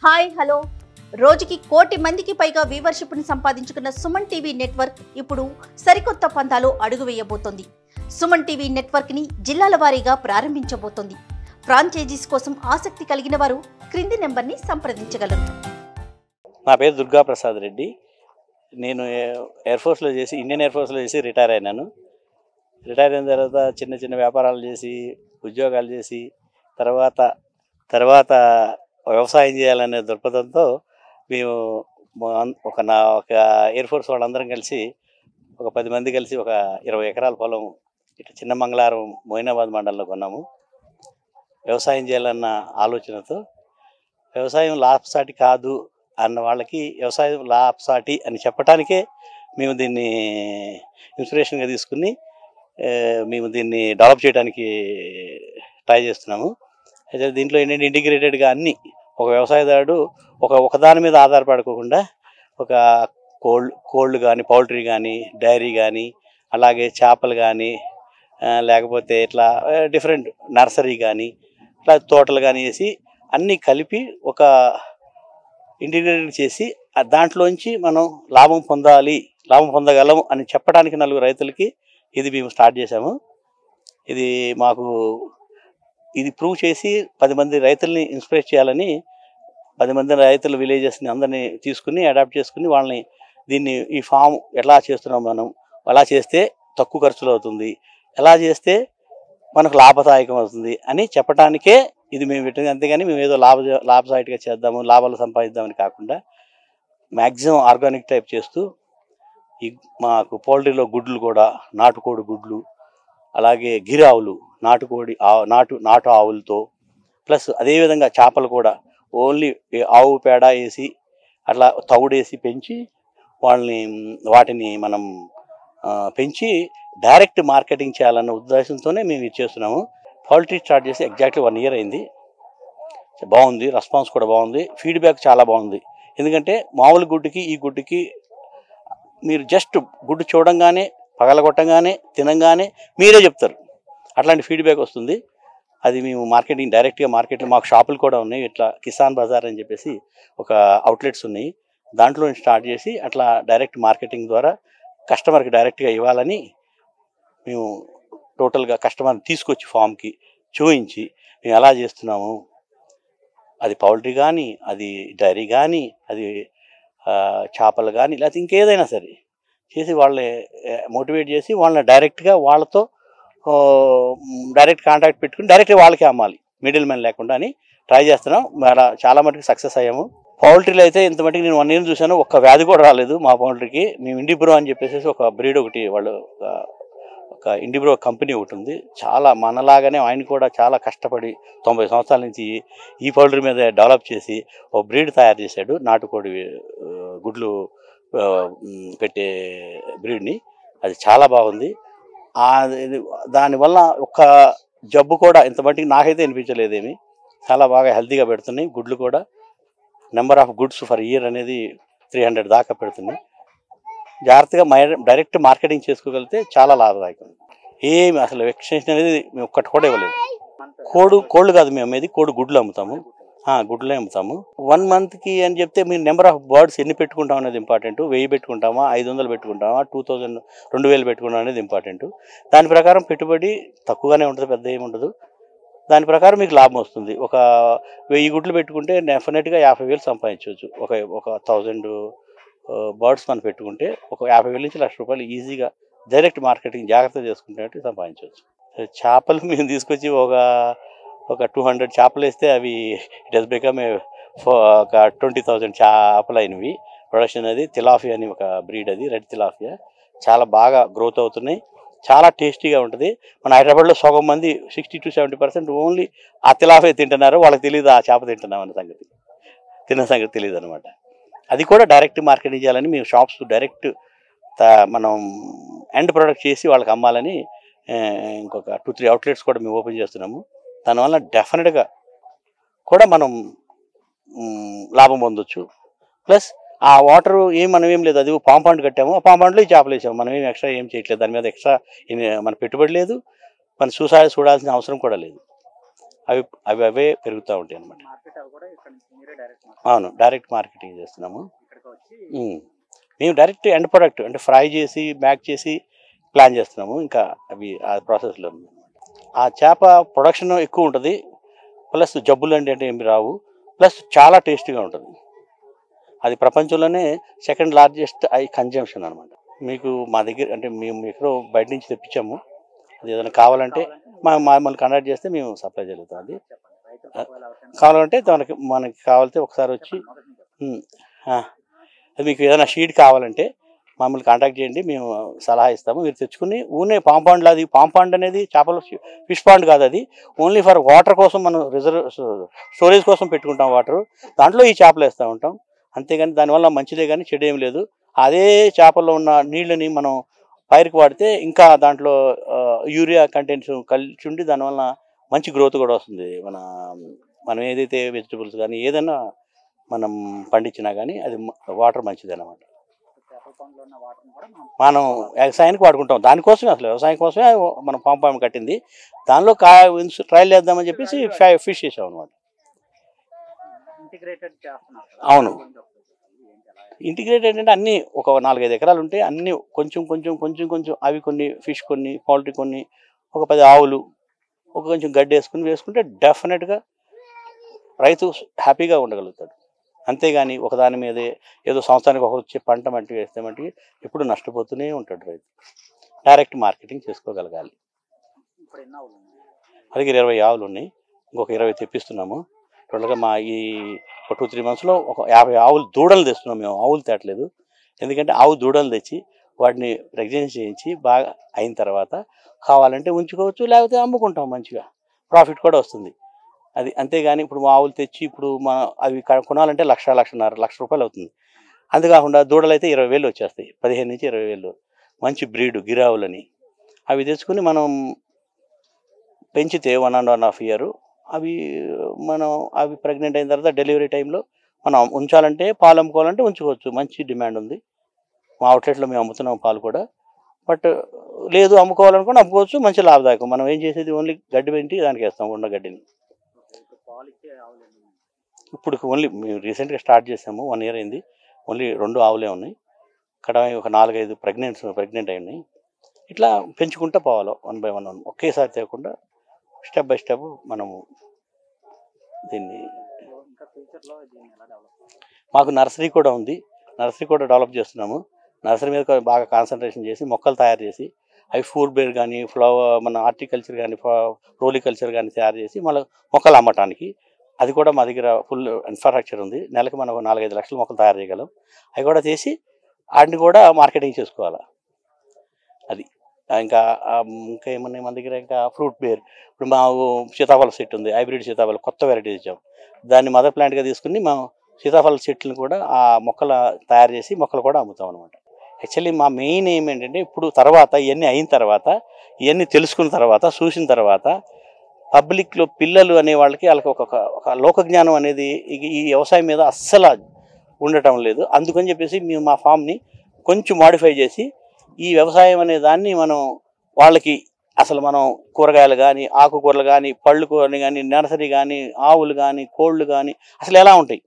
Hi hello రోజుకి కోటి మందికి పైగా వ్యూవర్షిప్ను సంపాదించుకున్న సుమన్ టీవీ నెట్వర్క్ ఇప్పుడు సరికొత్త పంతాలో అడుగు వేయబోతోంది సుమన్ టీవీ నెట్వర్క్ని జిల్లాల వారీగా ప్రారంభించబోతోంది ఫ్రాంచైజీస్ కోసం ఆసక్తి కలిగిన వారు క్రింది నెంబర్ని సంప్రదించగలరు నా పేరు దుర్గా ప్రసాద్ రెడ్డి నేను ఎయిర్ ఫోర్స్లో చేసి ఇండియన్ ఎయిర్ ఫోర్స్లో చేసి రిటైర్ అయినాను రిటైర్ అయిన తర్వాత చిన్న చిన్న వ్యాపారాలు చేసి ఉద్యోగాలు చేసి తర్వాత తర్వాత వ్యవసాయం చేయాలనే దృక్పథంతో మేము మా- ఒక నా ఒక ఎయిర్ ఫోర్స్ వాళ్ళందరం కలిసి ఒక పది మంది కలిసి ఒక ఇరవై ఎకరాల పొలం ఇటు చిన్న మంగళారం మోయినాబాద్ మండలంలో కొన్నాము వ్యవసాయం చేయాలన్న ఆలోచనతో వ్యవసాయం లాభసాటి కాదు అన్న వాళ్ళకి వ్యవసాయం లాభసాటి అని చెప్పడానికే మేము దీన్ని ఇన్స్పిరేషన్గా తీసుకుని ఆ, మేము దీన్ని డెవలప్ చేయడానికి ట్రై చేస్తున్నాము అయితే దీంట్లో ఏంటంటే ఇంటిగ్రేటెడ్గా అన్ని ఒక వ్యవసాయదారుడు ఒక ఒకదాని మీద ఆధారపడకుండా ఒక కోల్డ్ కోల్డ్ కానీ పౌల్ట్రీ కానీ డైరీ కానీ అలాగే చేపలు కానీ లేకపోతే ఇట్లా డిఫరెంట్ నర్సరీ కానీ ఇట్లా తోటలు కానీ వేసి అన్నీ కలిపి ఒక ఇంటిగ్రేటెడ్ చేసి ఆ దాంట్లోంచి మనం లాభం పొందాలి లాభం పొందగలము అని చెప్పడానికి నలుగురు రైతులకి ఇది మేము స్టార్ట్ చేశాము ఇది మాకు ఇది ప్రూవ్ చేసి పది మంది రైతుల్ని ఇన్స్పైర్ చేయాలని పది మంది రైతుల విలేజెస్ని అందరినీ తీసుకుని అడాప్ట్ చేసుకుని వాళ్ళని దీన్ని ఈ ఫామ్ ఎలా చేస్తున్నాం మనం ఎలా చేస్తే తక్కువ ఖర్చులో అవుతుంది ఎలా చేస్తే మనకు లాభదాయకం అవుతుంది అని చెప్పడానికే ఇది మేము పెట్టింది అంతేగాని మేము ఏదో లాభ లాభసాటిగా చేద్దాము లాభాలు సంపాదిద్దామని కాకుండా మ్యాక్సిమం ఆర్గానిక్ టైప్ చేస్తూ ఈ మాకు పౌల్ట్రీలో గుడ్లు కూడా నాటుకోడి గుడ్లు అలాగే గిరి ఆవులు నాటుకోడి ఆ- నాటు నాటు ఆవులతో ప్లస్ అదేవిధంగా చేపలు కూడా ఓన్లీ ఆవు పేడ వేసి అట్లా తవుడేసి పెంచి వాళ్ళని మ్, వాటిని మనం ఆ, పెంచి డైరెక్ట్ మార్కెటింగ్ చేయాలన్న ఉద్దేశంతోనే మేము ఇది చేస్తున్నాము పౌల్ట్రీ స్టార్ట్ చేసి ఎగ్జాక్ట్లీ వన్ ఇయర్ అయింది బాగుంది రెస్పాన్స్ కూడా బాగుంది ఫీడ్బ్యాక్ చాలా బాగుంది ఎందుకంటే మామూలు గుడ్డుకి ఈ గుడ్డుకి మీరు జస్ట్ గుడ్డు చూడంగానే పగలగొట్టంగానే తినంగానే మీరే చెప్తారు అట్లాంటి ఫీడ్బ్యాక్ వస్తుంది అది మేము మార్కెటింగ్ డైరెక్ట్గా మార్కెట్లో మాకు షాపులు కూడా ఉన్నాయి ఇట్లా కిసాన్ బజార్ అని చెప్పేసి ఒక అవుట్లెట్స్ ఉన్నాయి దాంట్లో స్టార్ట్ చేసి అట్లా డైరెక్ట్ మార్కెటింగ్ ద్వారా కస్టమర్కి డైరెక్ట్గా ఇవ్వాలని మేము టోటల్గా కస్టమర్ తీసుకొచ్చి ఫామ్కి చూపించి మేము ఎలా చేస్తున్నాము అది పౌల్ట్రీ కానీ అది డైరీ కానీ అది ఆ, చేపలు కానీ లేకపోతే ఇంకేదైనా సరే చేసి వాళ్ళని మోటివేట్ చేసి వాళ్ళని డైరెక్ట్గా వాళ్ళతో ఆ, డైరెక్ట్ కాంటాక్ట్ పెట్టుకుని డైరెక్ట్గా వాళ్ళకే అమ్మాలి మిడిల్ మ్యాన్ లేకుండా అని ట్రై చేస్తున్నాం మరి చాలా మటుకు సక్సెస్ అయ్యాము పౌల్ట్రీలో అయితే ఇంత మటుకు నేను వన్ ఇయర్ చూశాను ఒక్క వ్యాధి కూడా రాలేదు మా పౌల్ట్రీకి మేము ఇండిబ్రో అని చెప్పేసి ఒక బ్రీడ్ ఒకటి వాళ్ళు ఒక- ఒక ఇండిబ్రో కంపెనీ ఒకటి ఉంది చాలా మనలాగానే ఆయన కూడా చాలా కష్టపడి తొంభై సంవత్సరాల నుంచి ఈ పౌల్ట్రీ మీద డెవలప్ చేసి ఒక బ్రీడ్ తయారు చేశాడు నాటుకోడి ఆ, గుడ్లు ఆ, మ్, పెట్టే బ్రీడ్ని అది చాలా బాగుంది ఆ ఇది దానివల్ల ఒక్క జబ్బు కూడా ఇంత మట్టికి నాకైతే అనిపించలేదేమి చాలా బాగా హెల్తీగా పెడుతున్నాయి గుడ్లు కూడా number of goods for year అనేది త్రీ హండ్రెడ్ దాకా పెడుతున్నాయి జాగ్రత్తగా మై డైరెక్ట్ మార్కెటింగ్ చేసుకోగలిగితే చాలా లాభదాయకం ఏమి అసలు వెక్సేషన్ అనేది మేము ఒక్కటి కూడా ఇవ్వలేదు కోడు కోళ్ళు కాదు మేము అమ్మేది కోడి గుడ్లు అమ్ముతాము ఆ, గుడ్లే అమ్ముతాము వన్ మంత్కి అని చెప్తే మీరు నెంబర్ ఆఫ్ బర్డ్స్ ఎన్ని పెట్టుకుంటాం అనేది ఇంపార్టెంట్ వెయ్యి పెట్టుకుంటామా ఐదు వందలు పెట్టుకుంటామా టూ థౌజండ్ రెండు వేలు పెట్టుకుంటాం అనేది ఇంపార్టెంట్ దాని ప్రకారం పెట్టుబడి తక్కువగానే ఉంటుంది పెద్ద ఏమి ఉండదు దాని ప్రకారం మీకు లాభం వస్తుంది ఒక వెయ్యి గుడ్లు పెట్టుకుంటే డెఫినెట్గా యాభై వేలు సంపాదించవచ్చు ఒక ఒక థౌజండ్ బర్డ్స్ మనం పెట్టుకుంటే ఒక యాభై వేల నుంచి లక్ష రూపాయలు ఈజీగా డైరెక్ట్ మార్కెటింగ్ జాగ్రత్త చేసుకుంటే సంపాదించవచ్చు చేపలు మేము తీసుకొచ్చి ఒక ఒక టూ హండ్రెడ్ చేపలు వేస్తే అవి ఇట్ హెస్ బికమ్ ఒక ట్వంటీ థౌజండ్ చేపలు అయినవి ప్రొడక్షన్ అది తిలాఫియా అని ఒక బ్రీడ్ అది రెడ్ తిలాఫియా చాలా బాగా గ్రోత్ అవుతున్నాయి చాలా టేస్టీగా ఉంటుంది మన హైదరాబాద్లో సగం మంది sixty to seventy percent only ఆ తిలాఫియా తింటున్నారు వాళ్ళకి తెలియదు ఆ చేప తింటున్నాం అనే సంగతి తిన్న సంగతి తెలియదు అనమాట అది కూడా డైరెక్ట్ మార్కెటింగ్ చేయాలని మేము షాప్స్ డైరెక్ట్ మనం ఎండ్ ప్రొడక్ట్ చేసి వాళ్ళకి అమ్మాలని ఆ, ఇంకొక టూ త్రీ అవుట్లెట్స్ కూడా మేము ఓపెన్ చేస్తున్నాము దానివల్ల డెఫినెట్గా కూడా మనం మ్, లాభం పొందొచ్చు ప్లస్ ఆ వాటర్ ఏం మనం ఏం లేదు అది పాంపాండ్ కట్టాము ఆ పాంపాండ్లో ఈ చేపలు వేసాము మనం ఏం ఎక్స్ట్రా ఏం చేయట్లేదు దాని మీద ఎక్స్ట్రా మన పెట్టుబడి లేదు మన చూసా చూడాల్సిన అవసరం కూడా లేదు అవి అవి అవే పెరుగుతూ ఉంటాయి అనమాట మార్కెట్ అవి కూడా ఇక్కడ నుంచి మీరే డైరెక్ట్ అవును డైరెక్ట్ మార్కెటింగ్ చేస్తున్నాము ఇక్కడికి వచ్చి ఉమ్. మేము డైరెక్ట్ ఎండ్ ప్రొడక్ట్ అంటే ఫ్రై చేసి బ్యాక్ చేసి ప్లాన్ చేస్తున్నాము ఇంకా అవి ఆ ప్రాసెస్లో ఉంది ఆ చేప ప్రొడక్షన్ ఎక్కువ ఉంటుంది ప్లస్ జబ్బులు అంటే అంటే ఏమి రావు ప్లస్ చాలా టేస్టీగా ఉంటుంది అది ప్రపంచంలోనే సెకండ్ లార్జెస్ట్ ఐ కన్జంప్షన్ అనమాట మీకు మా దగ్గర అంటే మేము ఎక్కడో బయట నుంచి తెప్పించాము అది ఏదైనా కావాలంటే మా మమ్మల్ని కండక్ట్ చేస్తే మేము సప్లై జరుగుతుంది అది చెప్పండి రైతులకు ఒకవేళ ఎవరికైనా కావాలంటే మనకి మనకి కావాలంటే ఒకసారి వచ్చి చెప్పండి, మొదటి నుంచి చెప్పండి. ఉమ్, ఆ, అది మీకు ఏదైనా షీట్ కావాలంటే మమ్మల్ని కాంటాక్ట్ చేయండి మేము సలహా ఇస్తాము మీరు తెచ్చుకుని ఊనే పాంపాండ్లో అది పాంపాండ్ అనేది చేపల ఫిష్ పాండ్ కాదు అది ఓన్లీ ఫర్ వాటర్ కోసం మనం రిజర్వ్ స్టోరేజ్ కోసం పెట్టుకుంటాం వాటర్ దాంట్లో ఈ చేపలు వేస్తూ ఉంటాం అంతేగాని దానివల్ల మంచిదే కానీ చెడు ఏం లేదు అదే చేపల్లో ఉన్న నీళ్ళని మనం పైరుకి వాడితే ఇంకా దాంట్లో ఆ, యూరియా కంటెంట్స్ కలిసి ఉండి దానివల్ల మంచి గ్రోత్ కూడా వస్తుంది మన మనం ఏదైతే వెజిటబుల్స్ కానీ ఏదైనా మనం పండించినా కానీ అది వాటర్ మంచిది అనమాట చేపల పండ్లో ఉన్న వాటర్ని కూడా మనం మనం వ్యవసాయానికి వాడుకుంటాం దానికోసమే అసలు వ్యవసాయం కోసమే మనం పాంపాం కట్టింది దానిలో కా ట్రయల్ చేద్దామని చెప్పేసి ఫిష్ చేసాం అనమాట ఇంటిగ్రేటెడ్ చేస్తున్నారు కదా. అవును. కొంచెం ఒకసారి ఏంటి ఎలా? ఇంటిగ్రేటెడ్ అంటే అన్ని ఒక నాలుగైదు ఎకరాలు ఉంటే అన్ని కొంచెం కొంచెం కొంచెం కొంచెం అవి కొన్ని ఫిష్ కొన్ని పౌల్ట్రీ కొన్ని ఒక పది ఆవులు ఒక కొంచెం గడ్డి వేసుకుని వేసుకుంటే డెఫినెట్గా రైతు హ్యాపీగా ఉండగలుగుతాడు అంతేగాని ఒకదాని మీదే ఏదో సంవత్సరానికి ఒక వచ్చే పంట మట్టి వేస్తే మట్టి ఎప్పుడు నష్టపోతూనే ఉంటాడు రైతు డైరెక్ట్ మార్కెటింగ్ చేసుకోగలగాలి ఇప్పుడు ఎన్ని ఆవులు ఉన్నాయి? మా దగ్గర ఇరవై ఆవులు ఉన్నాయి ఇంకొక ఇరవై తెప్పిస్తున్నాము టోటల్గా మా ఈ ఒక టూ త్రీ మంత్స్లో ఒక యాభై ఆవులు దూడలు తెస్తున్నాం మేము ఆవులు తేట్లేదు ఎందుకంటే ఆవు దూడలు తెచ్చి వాటిని ప్రెగ్నెన్సీ చేయించి బాగా అయిన తర్వాత కావాలంటే ఉంచుకోవచ్చు లేకపోతే అమ్ముకుంటాం మంచిగా ప్రాఫిట్ కూడా వస్తుంది అది అంతేగాని ఇప్పుడు మా ఆవులు తెచ్చి ఇప్పుడు మన అవి క- కొనాలంటే లక్ష లక్షన్నర లక్ష రూపాయలు అవుతుంది అంతేకాకుండా దూడలు అయితే ఇరవై వేలు వచ్చేస్తాయి పదిహేను నుంచి ఇరవై వేలు మంచి బ్రీడ్ గిరావులని అవి తెచ్చుకుని మనం పెంచితే one and one half year అవి మనం అవి ప్రెగ్నెంట్ అయిన తర్వాత డెలివరీ టైంలో మనం ఉంచాలంటే పాలు అమ్ముకోవాలంటే ఉంచుకోవచ్చు మంచి డిమాండ్ ఉంది మా అవుట్లెట్లో మేము అమ్ముతున్నాం పాలు కూడా బట్ లేదు అమ్ముకోవాలనుకుని అమ్ముకోవచ్చు మంచి లాభదాయకం మనం ఏం చేసేది ఓన్లీ గడ్డి పెంటి దానికి వేస్తాం ఉన్న గడ్డిని ఓకే, ఇప్పుడు పాలు ఇచ్చే ఆవులు ఎన్ని ఉన్నాయి? ఇప్పుడు ఓన్లీ మేము రీసెంట్గా స్టార్ట్ చేసాము వన్ ఇయర్ అయింది ఓన్లీ రెండు ఆవులే ఉన్నాయి ఇక్కడ ఒక నాలుగైదు ప్రెగ్నెంట్స్ ప్రెగ్నెంట్ అయి ఉన్నాయి ఇట్లా పెంచుకుంటూ పోవాలి వన్ బై వన్ వన్ ఒకేసారి తేకుండా స్టెప్ బై స్టెప్ మనము దీన్ని సో ఇంకా ఫ్యూచర్ లో దీన్ని ఎలా డెవలప్ మాకు నర్సరీ కూడా ఉంది నర్సరీ కూడా డెవలప్ చేస్తున్నాము నర్సరీ మీద కూడా బాగా కాన్సన్ట్రేషన్ చేసి మొక్కలు తయారు చేసి అవి ఫుడ్ బేర్ కానీ ఫ్లవర్ మన హార్టికల్చర్ కానీ రోలికల్చర్ కానీ తయారు చేసి మళ్ళీ మొక్కలు అమ్మటానికి అది కూడా మా దగ్గర ఫుల్ ఇన్ఫ్రాస్ట్రక్చర్ ఉంది నెలకు మనం ఒక నాలుగైదు లక్షల మొక్కలు తయారు చేయగలం అవి కూడా చేసి వాటిని కూడా మార్కెటింగ్ చేసుకోవాలి అది ఇంకా ఆ, ఇంకా ఏమన్నాయి మన దగ్గర ఇంకా ఫ్రూట్ బేర్ ఇప్పుడు మా సీతాఫల చెట్టు ఉంది హైబ్రిడ్ సీతాఫల కొత్త వెరైటీ తెచ్చాం దాన్ని మదర్ ప్లాంట్గా తీసుకుని మేము సీతాఫల చెట్లను కూడా ఆ మొక్కల తయారు చేసి మొక్కలు కూడా అమ్ముతాం అనమాట యాక్చువల్లీ మా మెయిన్ ఏమేంటంటే ఇప్పుడు తర్వాత ఇవన్నీ అయిన తర్వాత ఇవన్నీ తెలుసుకున్న తర్వాత చూసిన తర్వాత పబ్లిక్లో పిల్లలు అనే వాళ్ళకి వాళ్ళకి ఒక ఒక- ఒక లోక జ్ఞానం అనేది ఈ- ఈ వ్యవసాయం మీద అస్సలు ఉండటం లేదు అందుకని చెప్పేసి మేము మా ఫామ్ని కొంచెం మాడిఫై చేసి ఈ వ్యవసాయం అనే దాన్ని మనం వాళ్ళకి అసలు మనం కూరగాయలు కానీ ఆకుకూరలు కానీ పళ్ళు కూరని కానీ నర్సరీ కానీ ఆవులు కానీ కోళ్ళు కానీ అసలు ఎలా ఉంటాయి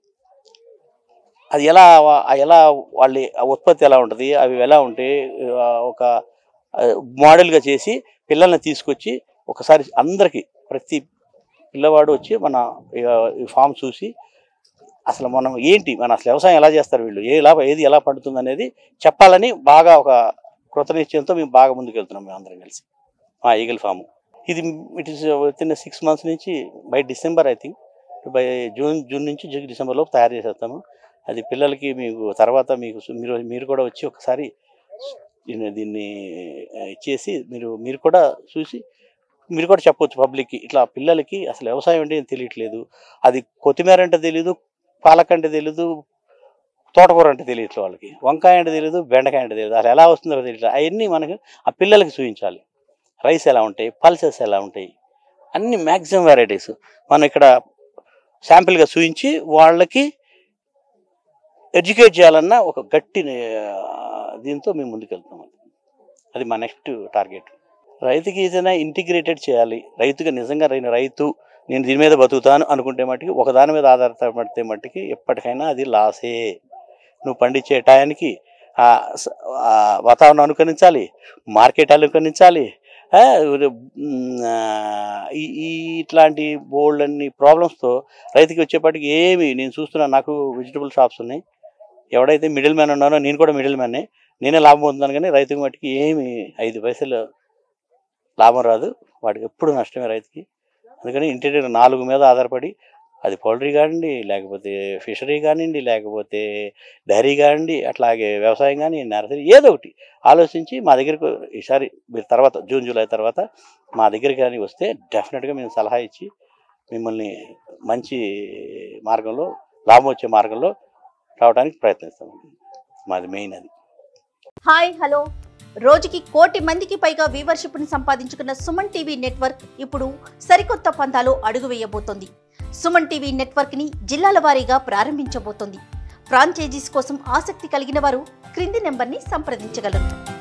అది ఎలా వా- ఎలా వాళ్ళ ఆ ఉత్పత్తి ఎలా ఉంటుంది అవి ఎలా ఉంటాయి ఆ, ఒక ఆ, మోడల్గా చేసి పిల్లల్ని తీసుకొచ్చి ఒకసారి అందరికీ ప్రతి పిల్లవాడు వచ్చి మన ఆ, ఈ ఫామ్ చూసి అసలు మనం ఏంటి మన అసలు వ్యవసాయం ఎలా చేస్తారు వీళ్ళు ఏ ఎలా ఏది ఎలా పండుతుంది అనేది చెప్పాలని బాగా ఒక కృతనిశ్చయంతో మేము బాగా ముందుకు వెళ్తున్నాం మేము అందరం కలిసి మా ఈగల్ ఫామ్ ఇది it is with in six months నుంచి by December I think by June June నుంచి జూ- డిసెంబర్ లోపు తయారు చేసేస్తాము అది పిల్లలకి మీకు తర్వాత మీకు సు- మీరు మీరు కూడా వచ్చి ఒకసారి దీన్ని దీన్ని ఆ, ఇచ్చేసి మీరు మీరు కూడా చూసి మీరు కూడా చెప్పొచ్చు పబ్లిక్కి ఇట్లా పిల్లలకి అసలు వ్యవసాయం అంటే ఏం తెలియట్లేదు అది కొత్తిమీర అంటే తెలియదు పాలక్ అంటే తెలియదు తోటకూర అంటే తెలియట్లేదు వాళ్ళకి వంకాయ అంటే తెలియదు బెండకాయ అంటే తెలియదు అసలు ఎలా వస్తుందో తెలియట్లేదు అవన్నీ మనకు ఆ పిల్లలకి చూపించాలి రైస్ ఎలా ఉంటాయి పల్సెస్ ఎలా ఉంటాయి అన్ని మ్యాక్సిమం వెరైటీస్ మనం ఇక్కడ శాంపిల్గా చూపించి వాళ్ళకి ఎడ్యుకేట్ చేయాలన్న ఒక గట్టి ఆ, దీంతో మేము ముందుకెళ్తాం అది మా నెక్స్ట్ టార్గెట్ రైతుకి ఏదైనా ఇంటిగ్రేటెడ్ చేయాలి రైతుగా నిజంగా రైన రైతు నేను దీని మీద బతుకుతాను అనుకుంటే మట్టుకి ఒకదాని మీద ఆధారపడితే మట్టుకి ఎప్పటికైనా అది లాసే నువ్వు పండించే టయానికి ఆ స- ఆ వాతావరణం అనుకరించాలి మార్కెట్ అనుకరించాలి ఆ, ఉమ్, ఆ, ఈ ఈ ఇట్లాంటి బోల్డ్ అన్ని ప్రాబ్లమ్స్తో రైతుకి వచ్చేప్పటికి ఏమి నేను చూస్తున్నా నాకు వెజిటబుల్ షాప్స్ ఉన్నాయి ఎవడైతే మిడిల్ మ్యాన్ ఉన్నానో నేను కూడా మిడిల్ మ్యానే నేనే లాభం పొందుతాను కానీ రైతుకి మట్టుకి ఏమి ఐదు పైసలు లాభం రాదు వాడికి ఎప్పుడు నష్టమే రైతుకి అందుకని ఇంటి నాలుగు మీద ఆధారపడి అది పౌల్ట్రీ కానివ్వండి లేకపోతే ఫిషరీ కానివ్వండి లేకపోతే డైరీ కానివ్వండి అట్లాగే వ్యవసాయం కానీ నర్సరీ ఏదో ఒకటి ఆలోచించి మా దగ్గరకు ఈసారి మీరు తర్వాత జూన్ జూలై తర్వాత మా దగ్గరికి కానీ వస్తే డెఫినెట్గా మేము సలహా ఇచ్చి మిమ్మల్ని మంచి మార్గంలో లాభం వచ్చే మార్గంలో రావడానికి ప్రయత్నిస్తాం మాది మెయిన్ అది హాయ్ హలో రోజుకి కోటి మందికి పైగా వ్యూవర్షిప్ని సంపాదించుకున్న సుమన్ టీవీ నెట్వర్క్ ఇప్పుడు సరికొత్త పంతాలో అడుగు వేయబోతోంది సుమన్ టీవీ నెట్వర్క్ని జిల్లాల వారీగా ప్రారంభించబోతోంది ఫ్రాంచైజీస్ కోసం ఆసక్తి కలిగిన వారు క్రింది నెంబర్ని సంప్రదించగలరు